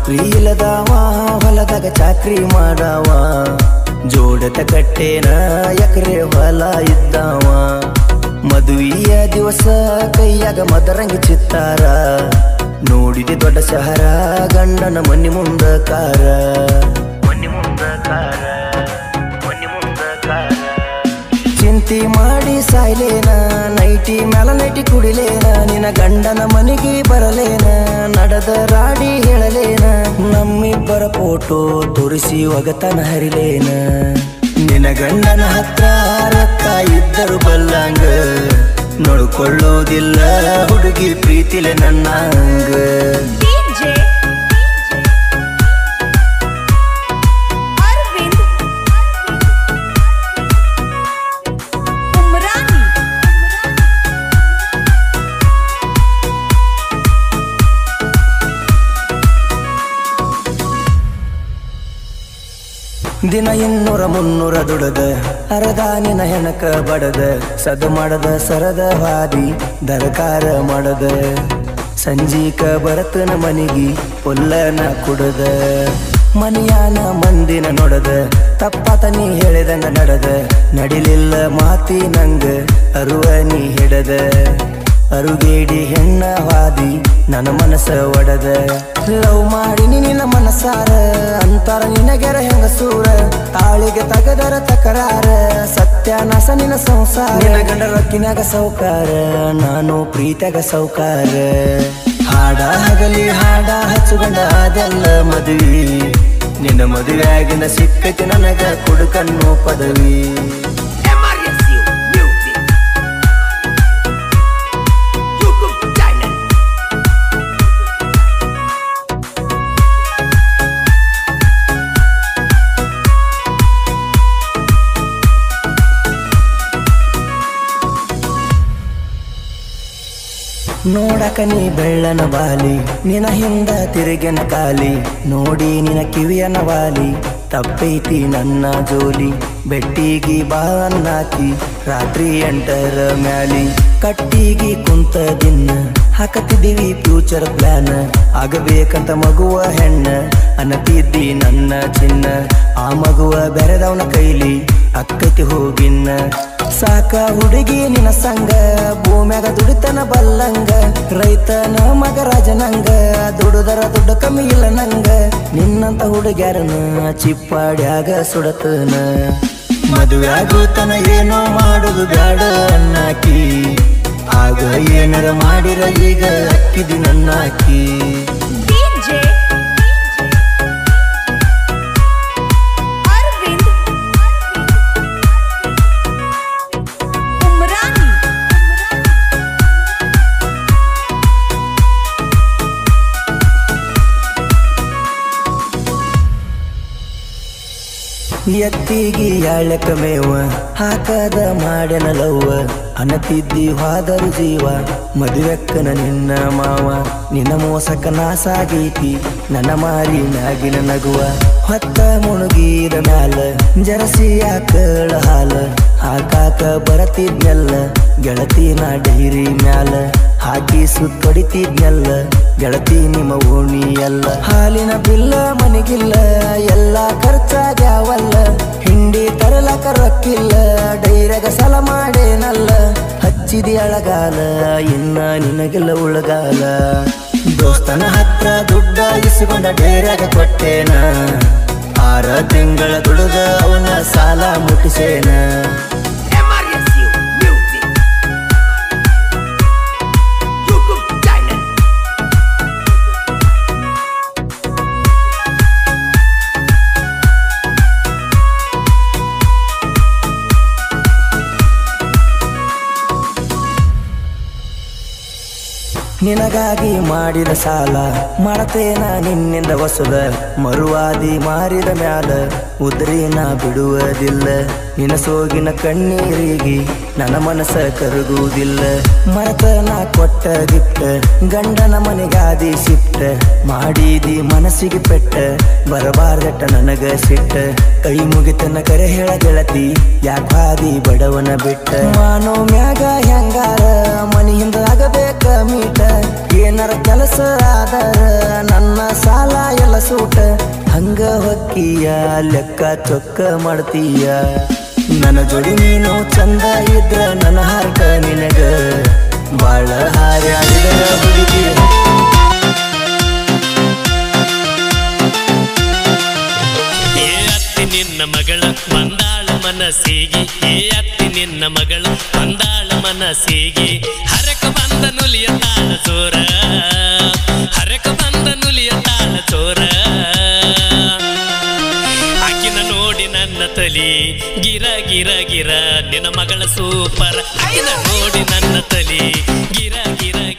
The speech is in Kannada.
ನೌಕರಿ ಇಲ್ಲದವ ಹೊಲದಾಗ ಚಾಕ್ರಿ ಮಾಡವ ಜೋಡತ ಕಟ್ಟೇನ ಎಕರೆ ಹೊಲ ಇದ್ದವ ಮದುವೆಯ ದಿವಸ ಕೈಯಾಗ ಮದರಂಗಿ ಚಿತ್ತಾರ ನೋಡಿದೆ ದೊಡ್ಡ ಶಹರ ಗಂಡನ ಮನಿ ಮುಂದ ಕಾರ ಮನಿ ಮುಂದ ಕಾರ ಮನಿ ಮುಂದ ಕಾರ ಚಿಂತಿ ಮಾಡಿ ಸಾಯ್ಲೇನ ನೈಟಿ ಮ್ಯಾಲ ನೈಟಿ ಕುಡಿಲೇನ ನಿನ್ನ ಗಂಡನ ಮನೆಗೆ ಬರಲೇನ ನಡೆದ ರಾಡಿ ಹೇಳಲೇನ ನಮ್ಮಿಬ್ಬರ ಫೋಟೋ ತೋರಿಸಿ ಒಗತನ ಹರಿಲೇನ ನಿನ್ನ ಗಂಡನ ಹತ್ರ ರೊಕ್ಕ ಇದ್ದರು ಬಲ್ಲಂಗ ನೋಡ್ಕೊಳ್ಳೋದಿಲ್ಲ ಹುಡುಗಿ ಪ್ರೀತಿಲೆ ನನ್ನಂಗ DJ Arvind Umrani ದಿನ ಇನ್ನೂರ ಮುನ್ನೂರ ದುಡದ ಅರದ ನಿನ ಹೆಣಕ ಬಡದ ಸದ ಮಾಡದ ಸರದ ಹಾದಿ ದರಕಾರ ಮಾಡದ ಸಂಜೀಕ ಬರತನ ಮನಿಗಿ ಪುಲ್ಲನ ಕುಡದ ಮನಿಯಾನ ಮಂದಿನ ನೋಡದ ತಪ್ಪಾತ ನೀ ಹೇಳಿದಂಗ ನಡೆದ ನಡಿಲಿಲ್ಲ ಮಾತಿ ನಂಗ ಅರುವ ನೀ ಹಿಡದ ಅರುಗೇಡಿ ಹೆಣ್ಣ ವಾದಿ ನನ್ನ ಮನಸ್ಸ ಒಡದ ಲವ್ ಮಾಡಿನಿ ನಿನ್ನ ಮನಸಾರ ಅಂತಾರ ನಿನಗೆರ ಹೆಂಗಸೂರ ತಾಳಿಗೆ ತಗದರ ತಕರಾರ ಸತ್ಯಾನಾಶ ನಿನ್ನ ಸಂಸಾರ ನಿನ್ನ ಗಂಡ ರೊಕ್ಕಿನಾಗ ಸೌಕಾರ ನಾನು ಪ್ರೀತಿಯಾಗ ಸೌಕಾರ ಹಾಡ ಹಗಲಿ ಹಾಡ ಹಚ್ಚುಗಂಡ ಅದೆಲ್ಲ ಮದುವೆ ನಿನ್ನ ಮದುವೆಯಾಗಿನ ಸಿಕ್ಕೈತಿ ನನಗ ಕುಡುಕನ್ನು ಪದವಿ MRSU Music. YouTube channel. ನೋಡಕ ನೀ ಬೆಳ್ಳನ ಬಾಲಿ ನಿನ ಹಿಂದ ತಿರುಗಿನ ಕಾಲಿ ನೋಡಿ ನಿನ ಕಿವಿಯನ ವಾಲಿ ತಪ್ಪೈತಿ ನನ್ನ ಜೋಲಿ ಬೆಟ್ಟಿಗಿ ಬಾ ಅನ್ನಾಕಿ ರಾತ್ರಿ ಎಂಟರ ಮ್ಯಾಲಿ ಕಟ್ಟಿಗಿ ಕುಂತ ದಿನ ಹಾಕತಿದ್ದೀವಿ ಫ್ಯೂಚರ್ ಪ್ಲಾನ್ ಆಗಬೇಕಂತ ಮಗುವ ಹೆಣ್ಣ ಅನ್ನತಿದ್ದಿ ನನ್ನ ಚಿನ್ನ ಆ ಮಗುವ ಬೆರೆದವನ ಕೈಲಿ ಅಕ್ಕತಿ ಹೋಗಿನ್ನ ಸಾಕ ಹುಡುಗಿ ನಿನ ಸಂಗ ಭೂಮ್ಯಾಗ ದುಡಿತನ ಬಲ್ಲಂಗ ರೈತನ ಮಗ ರಾಜನಂಗ ದುಡುದರ ದುಡ್ಡು ಕಮ್ಮಿ ಇಲ್ಲ ನಂಗ ನಿನ್ನಂತ ಹುಡುಗ್ಯಾರನ ಚಿಪ್ಪಾಡ್ಯಾಗ ಸುಡತನ ಮದುವೆ ಆಗುತನ ಏನೋ ಮಾಡುದು ಬ್ಯಾಡ ಅನ್ನಾಕಿ ಆಗ ಏನಾರ ಮಾಡಿರ ಈಗ ಅಕ್ಕಿದಿ ನನ್ನಾಕಿ DJ Arvind Umrani ಎತ್ತಿಗಿ ಯಾಳಕ ಮೇವ ಹಾಕದ ಮಾಡ್ಯನ ಲವ್ವ ಅನತಿದ್ದಿ ಹಾದರು ಜೀವ ಮದುವೆಕ್ಕನ ನಿನ್ನ ಮಾವ ನಿನ್ನ ಮೋಸಕ ನಾಸಾಗೈತಿ ನನ್ನ ಮಾರಿ ಮ್ಯಾಗಿನ ನಗುವ ಹೊತ್ತ ಮುಳುಗಿದ ಮ್ಯಾಲ ಜರಸಿಯ ಕಳ ಹಾಲ ಹಾಕಾಕ ಬರತಿದ್ನೆಲ್ಲ ಗೆಳತಿ ನಾ ಡೈರಿ ಮ್ಯಾಲ ಹಾಕಿ ಸುತ್ತೊಡಿತಿದ್ನೆಲ್ಲ ಗೆಳತಿ ನಿಮ್ಮ ಓಣಿ ಎಲ್ಲ ಹಾಲಿನ ಬಿಲ್ಲ ಮನಿಗಿಲ್ಲ ಎಲ್ಲ ಖರ್ಚಾಗ್ಯಾವಲ್ಲ ಹಿಂಡಿ ತರಲಕ ರೊಕ್ಕಿಲ್ಲ ಡೈರಗ ಸಲ ಮಾಡೇನಲ್ಲ ಹಚ್ಚಿದಿ ಅಳಗಾಲ ಇನ್ನ ನಿನಗೆಲ್ಲ ಉಳಗಾಲ ದೋಸ್ತನ ಹತ್ರ ದುಡ್ಡ ಇಸ್ಕೊಂಡ ಡೈರಾಗ ಕೊಟ್ಟೇನ ಆರ ತಿಂಗಳ ದುಡುದ ಅವನ ಸಾಲ ಮುಟ್ಟಿಸೇನ MRSU Music. YouTube channel. ನಿನಗಾಗಿ ಮಾಡಿದ ಸಾಲ ಮಾಡತೇನ ನಿನ್ನಿಂದ ವಸುದ ಮರುವಾದಿ ಮಾರಿದ ಮ್ಯಾಲ ಉದ್ರಿನ ಬಿಡುವುದಿಲ್ಲ ನಿನ ಸೋಗಿನ ಕಣ್ಣೀರಿಗೆ ನನ್ನ ಮನಸ್ಸ ಕರಗುವುದಿಲ್ಲ ಮರತನ ಕೊಟ್ಟ ಗಿಫ್ಟ ಗಂಡನ ಮನೆಗಾದಿ ಸಿಟ್ಟ ಮಾಡಿದಿ ಮನಸ್ಸಿಗೆ ಪೆಟ್ಟ ಬರಬಾರ್ದಟ್ಟ ನನಗ ಸಿಟ್ಟ ಕೈ ಮುಗಿತನ ಕರೆ ಹೇಳ ಗೆಳತಿ ಯಾಕಾದಿ ಬಡವನ ಬಿಟ್ಟ ಮಾನೋ ಮ್ಯಾಗ ಹೆಂಗಾರ ಮನಿ ಹಿಂದ ಆಗಬೇಕ ಮೀಟ ಏನಾರ ಕೆಲಸ ಆದರ ನನ್ನ ಸಾಲ ಎಲ್ಲ ಸೂಟ ಹಂಗ ಹೊಕ್ಕಿಯ ಲೆಕ್ಕ ಚೊಕ್ಕ ಮಾಡ್ತೀಯ ನನ್ನ ಜೋಡಿ ನೀನು ಚಂದ ಇದ್ರ ನನ್ನ ಹಾರ್ಟ ನಿನಗ ಬಾಳ ಹಾರ್ಯಾಡಿದ ಹುಡುಗಿ ಏ ಅತ್ತಿ ನಿನ್ನ ಮಗಳ ಬಂದಾಳ ಮನಸ್ಸಿಗೆ ಏ ಅತ್ತಿ ನಿನ್ನ ಮಗಳ ಬಂದಾಳ ಮನಸ್ಸಿಗೆ ಹರಕ ಬಂದ ನುಲಿಯ ತಾಳ ಚೋರ ಹರಕ ಬಂದ ನುಲಿಯ ತಾಳ ಚೋರ ಆಕಿನ ನೋಡಿ ನನ್ನ ತಲಿ ಗಿರ ಗಿರ ಗಿರ ನಿನ್ನ ಮಗಳ ಸೂಪರ್ ಆಕಿನ ನೋಡಿ ನನ್ನ ತಲಿ ಗಿರ ಗಿರ